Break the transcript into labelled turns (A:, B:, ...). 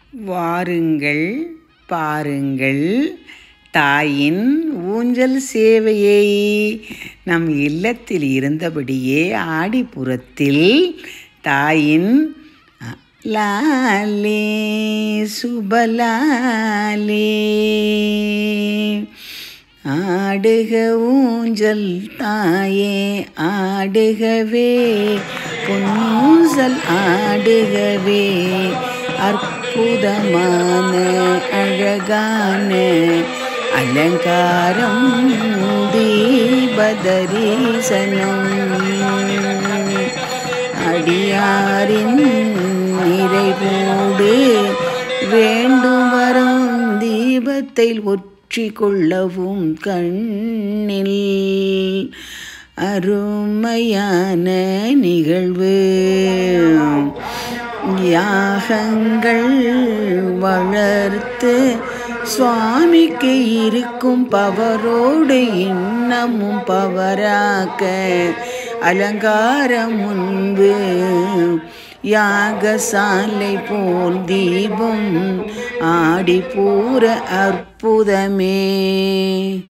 A: வாருங்கள் பாருங்கள் தாயின் ஊஞ்சல் சேவையை நம் இல்லத்தில் இருந்தபடியே ஆடிப்புறத்தில் தாயின் அ, லாலே சுபலாலே ஆடுக ஊஞ்சல் தாயே ஆடுகவே பொன்னூசல் ஆடுகவே அற்புதமான அழகான அலங்காரம் தீபதரிசனம் அடியாரின் நிறைவோடு வேண்டும் வரும் தீபத்தை ஒற்றி கொள்ளவும் கண்ணில் அருமையான நிகழ்வு யாகங்கள் வளர்த்து சுவாமிக்கு இருக்கும் பவரோடு இன்னமும் பவராக்க அலங்காரம் முன்பு யாகசாலை போல் தீபம் ஆடிப்பூர அற்புதமே